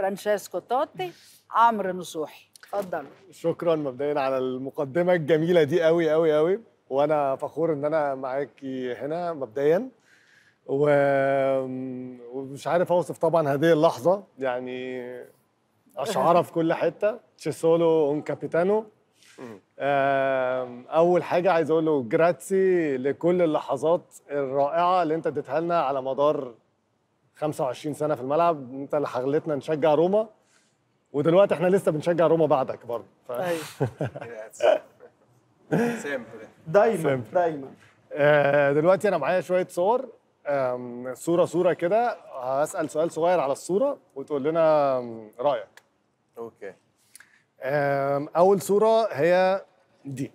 فرانشيسكو توتي عمرو نصوحي اتفضل شكرا مبدئيا على المقدمه الجميله دي قوي قوي قوي وانا فخور ان انا معاكي هنا مبدئيا و... ومش عارف اوصف طبعا هذه اللحظه يعني اشعارها في كل حته تشيسولو اون كابيتانو آم، اول حاجه عايز اقول له جراتسي لكل اللحظات الرائعه اللي انت اديتها لنا على مدار 25 سنه في الملعب انت اللي خلتنا نشجع روما ودلوقتي احنا لسه بنشجع روما بعدك برضه ف... طيب Grazie. Sempre. دايما فهمت. دايما آه، دلوقتي انا معايا شويه صور آم، صوره صوره كده هسال سؤال صغير على الصوره وتقول لنا آم، رايك Ok. آم، اول صوره هي دي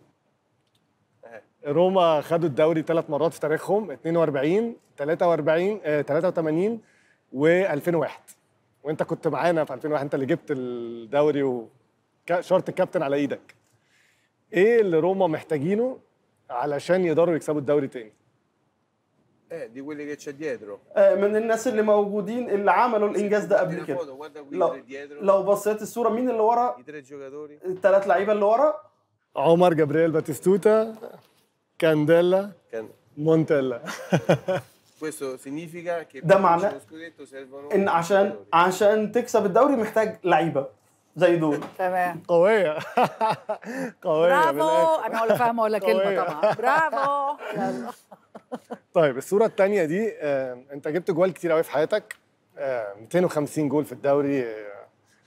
روما خدوا الدوري ثلاث مرات في تاريخهم 42 43 آه، 83 و2001 وانت كنت معانا في 2001 انت اللي جبت الدوري وشرط الكابتن على ايدك ايه اللي روما محتاجينه علشان يقدروا يكسبوا الدوري تاني Eh, di quelli che c'è dietro. آه، من الناس اللي موجودين اللي عملوا الانجاز ده Guardi قبل la كده foto, guarda qui i لو tre dietro. لو بصيت الصوره مين اللي ورا I tre giocatori. الثلاث لعيبه اللي ورا عمر جبريل باتيستوتا كانديلا Che- مونتيلا Questo significa che Da per mano- vincere lo scudetto servono ان عشان giocatori. عشان تكسب الدوري محتاج لعيبه زي دول تمام قوية قوية برافو بالآخر. انا ولا فاهمه ولا كلمه قوية. طبعا برافو يلا طيب الصورة الثانية دي آه، انت جبت جوال كتير قوي في حياتك آه، 250 جول في الدوري آه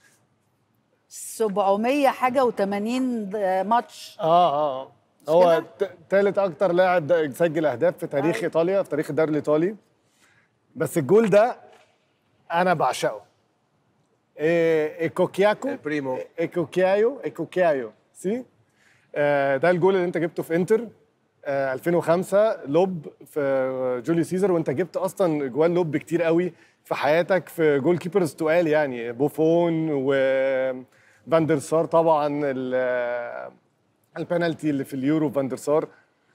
700 حاجه و80 ماتش اه اه هو كده؟ ت- تالت اكتر لاعب ده سجل اهداف في تاريخ أيوة. ايطاليا في تاريخ الدوري الايطالي بس الجول ده انا بعشقه إيه ايكوكياكو البريمو. ايكوكيايو ايكوكيايو سي آه ده الجول اللي انت جبته في انتر آه 2005 لوب في جوليو سيزر وانت جبت اصلا جوال لوب كتير قوي في حياتك في جول كيبرز تقال يعني بوفون و فاندر سار طبعا ال- البنالتي اللي في اليورو فاندر سار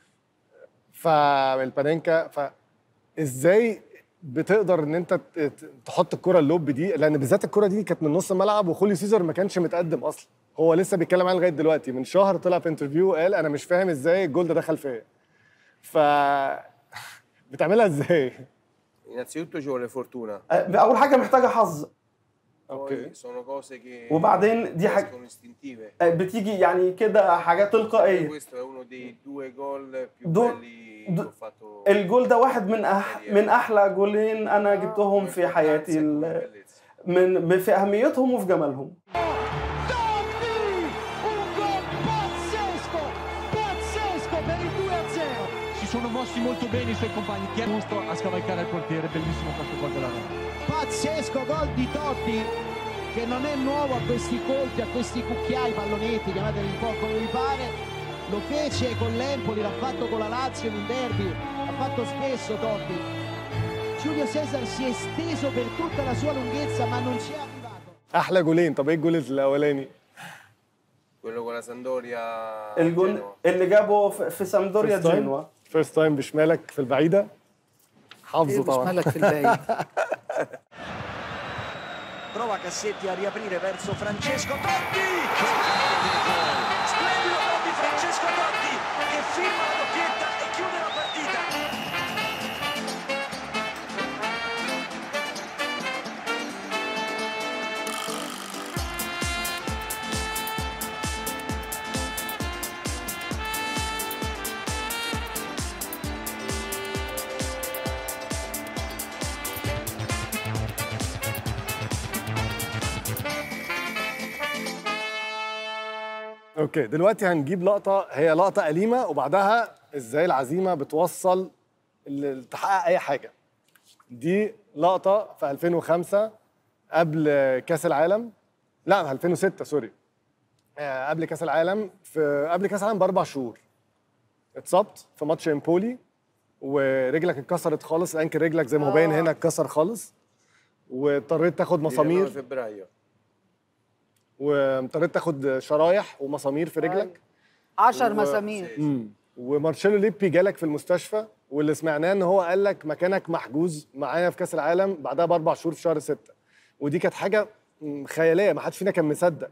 فالبانينكا فازاي بتقدر ان انت ت- ت- تحط الكره اللوب دي لان بالذات الكره دي كانت من نص الملعب وخوليو سيزر ما كانش متقدم اصلا هو لسه بيتكلم عنها لغايه دلوقتي من شهر طلع في انترفيو قال انا مش فاهم ازاي الجول ده دخل فيا ف بتعملها ازاي Innanzitutto ci vuole fortuna. آه، اول حاجه محتاجه حظ اوكي Poi sono cose che وبعدين دي حاجه sono istintive. آه، بتيجي يعني كده حاجات تلقائيه Questo è uno dei due gol più Du- belli du- che ho fatto. الجول ده واحد من أح من احلى جولين انا جبتهم في حياتي Importanza e ال- bellezza. من في اهميتهم وفي جمالهم Totti! Un gol pazzesco! Pazzesco per il 2-0! si sono mossi molto bene i suoi compagni che è giusto a scavalcare il portiere bellissimo questo gol della Roma Pazzesco gol di Totti che non è nuovo a questi colpi, a questi cucchiai, pallonetti, chiamateli un po' come vi pare. Lo fece con l'Empoli, l'ha fatto con la Lazio in un derby, l'ha fatto spesso Totti. Giulio Cesar si è esteso per tutta la sua lunghezza ma non ci è arrivato. احلى جولين طب ايه الجول الاولاني Quello con la Sandoria. الجول Genova. اللي جابه في في سامدوريا جنوا فيرست تايم بشمالك في البعيده حافظه ايه مش طبعا مالك في الباقي Prova Cassetti a riaprire verso Francesco Totti! Splendido gol di Francesco Totti che firma la doppietta e chiude la partita. اوكي دلوقتي هنجيب لقطه هي لقطه أليمة وبعدها ازاي العزيمه بتوصل ل- تحقق اي حاجه دي لقطه في 2005 قبل كاس العالم لا في 2006 سوري آه، قبل كاس العالم في قبل كاس العالم باربع شهور اتصبت في ماتش امبولي ورجلك اتكسرت خالص انكل رجلك زي ما هو باين هنا اتكسر خالص واضطريت تاخد 19 مسامير febbraio. واضطريت تاخد شرايح ومسامير في رجلك 10 و- مسامير امم ومارشيلو ليبي جالك في المستشفى واللي سمعناه ان هو قال لك مكانك محجوز معايا في كاس العالم بعدها باربع شهور في شهر ستة ودي كانت حاجه م- خياليه ما حدش فينا كان مصدق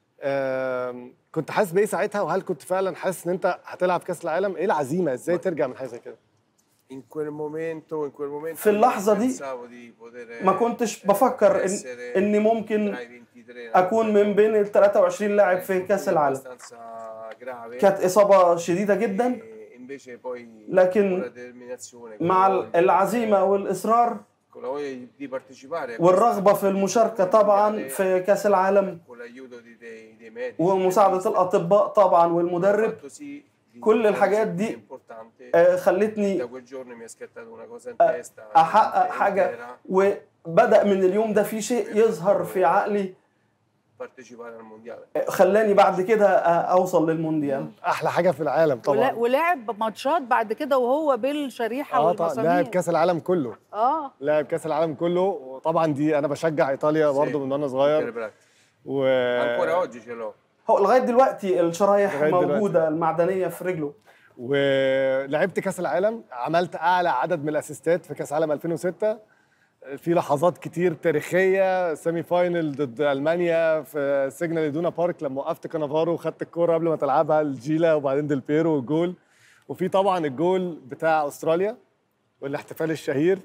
آم، كنت حاسس بايه ساعتها وهل كنت فعلا حاسس ان انت هتلعب كاس العالم ايه العزيمه ازاي ترجع من حاجه زي كده In quel momento, in quel momento في اللحظة دي pensavo di poter ما كنتش بفكر إن essere إني ممكن tra i 23 أكون من بين ال 23 لاعب في كأس العالم abbastanza grave. كانت إصابة شديدة جدا E invece poi لكن con la determinazione, con مع la voglia, العزيمة والإصرار con la voglia di partecipare a والرغبة في المشاركة طبعا في كأس العالم con l'aiuto di dei, dei medici ومساعدة الأطباء طبعا والمدرب fatto sì di كل fare الحاجات un دي importante آه، خلتني da quel giorno mi è scattata una cosa in testa أحقق intera, حاجة وبدأ من اليوم ده في شيء يظهر في عقلي partecipare al mondiale آه، خلاني بعد كده آه، أوصل للمونديال احلى حاجه في العالم ولا- طبعا ولعب ماتشات بعد كده وهو بالشريحه اه طبعا لاعب والمسامير كاس العالم كله اه لاعب كاس العالم كله وطبعا دي انا بشجع ايطاليا برضه من وانا صغير Ancora و oggi ce l'ho هو لغاية دلوقتي الشرايح لغاية دلوقتي. موجودة المعدنية في رجله ولعبت كاس العالم عملت اعلى عدد من الاسيستات في كاس العالم 2006 في لحظات كتير تاريخيه سيمي فاينل ضد المانيا في سيجنال إدونا بارك لما وقفت كانافارو وخدت الكوره قبل ما تلعبها لجيلا وبعدين ديل بيرو والجول وفي طبعا الجول بتاع استراليا والاحتفال الشهير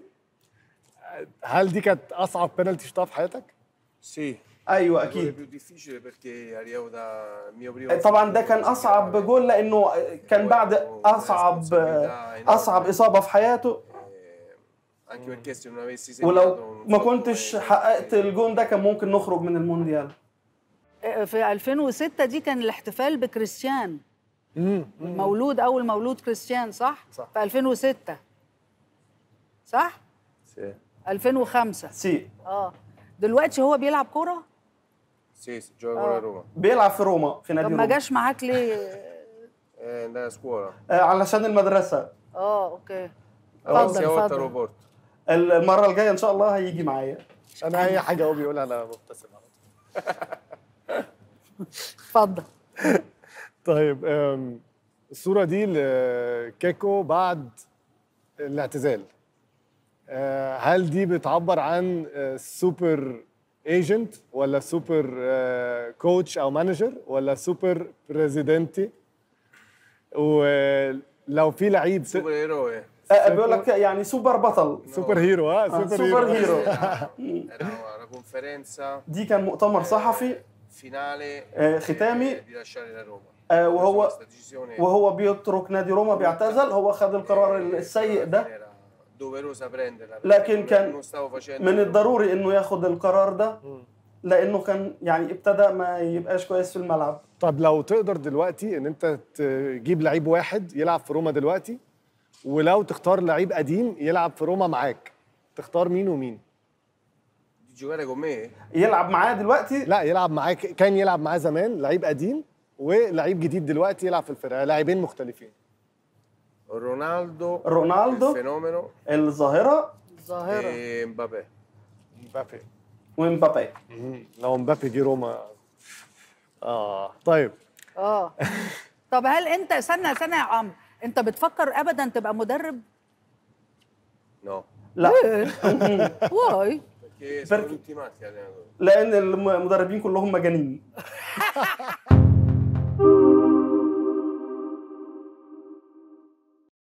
هل دي كانت اصعب بينالتي شفتها في حياتك؟ sì أيوة il gol أكيد più difficile perché arrivo da il mio primo طبعا ده كان اصعب جول لانه كان بعد اصعب اصعب اصابه في حياته anche perché se non avessi segnato ولو non ما so كنتش come- حققت الجون ده كان ممكن نخرج من المونديال في 2006 دي كان الاحتفال بكريستيان مولود اول مولود كريستيان صح؟ صح. في 2006 صح؟ sì 2005 سي اه دلوقتي هو بيلعب كوره؟ sì sì gioco con la Roma بيلعب في روما في طب نادي ما روما جاش معاك ليه؟ eh, andare a scuola آه، علشان المدرسه اه اوكي la اتفضل prossima volta lo اتفضل porto المره الجايه ان شاء الله هيجي معايا انا اي حاجه هو بيقولها انا مبتسم على طول. اتفضل طيب أم، الصورة دي لكيكو بعد الاعتزال أه، هل دي بتعبر عن أه، سوبر ايجنت ولا سوبر أه، كوتش او مانجر ولا سوبر بريزيدنتي ولو في لعيب س- super eroe آه، بيقول لك يعني سوبر بطل سوبر هيرو ها آه، سوبر سوبر هيرو هيرو era una conferenza دي كان مؤتمر صحفي finale آه، ختامي eh, di lasciare la Roma آه، Ha preso وهو questa decisione وهو بيترك نادي روما بيعتزل هو خد القرار السيء ده era doverosa prenderla perché لكن non- كان non stavo facendo من الضروري انه ياخد القرار ده لانه كان يعني ابتدى ما يبقاش كويس في الملعب طب لو تقدر دلوقتي ان انت تجيب لعيب واحد يلعب في روما دلوقتي ولو تختار لعيب قديم يلعب في روما معاك تختار مين ومين di giocare con me يلعب معاه دلوقتي لا يلعب معاه كان يلعب معاه زمان لعيب قديم ولعيب جديد دلوقتي يلعب في الفرقه لاعبين مختلفين Ronaldo رونالدو il fenomeno الظاهره الظاهره e Mbappé مبابي ومبابي لو مبابي جه روما اه طيب اه طب هل انت استنى استنى يا عمرو انت بتفكر ابدا تبقى مدرب؟ no لا واي perché sono Perché- tutti matti allenatori لان المدربين كلهم مجانين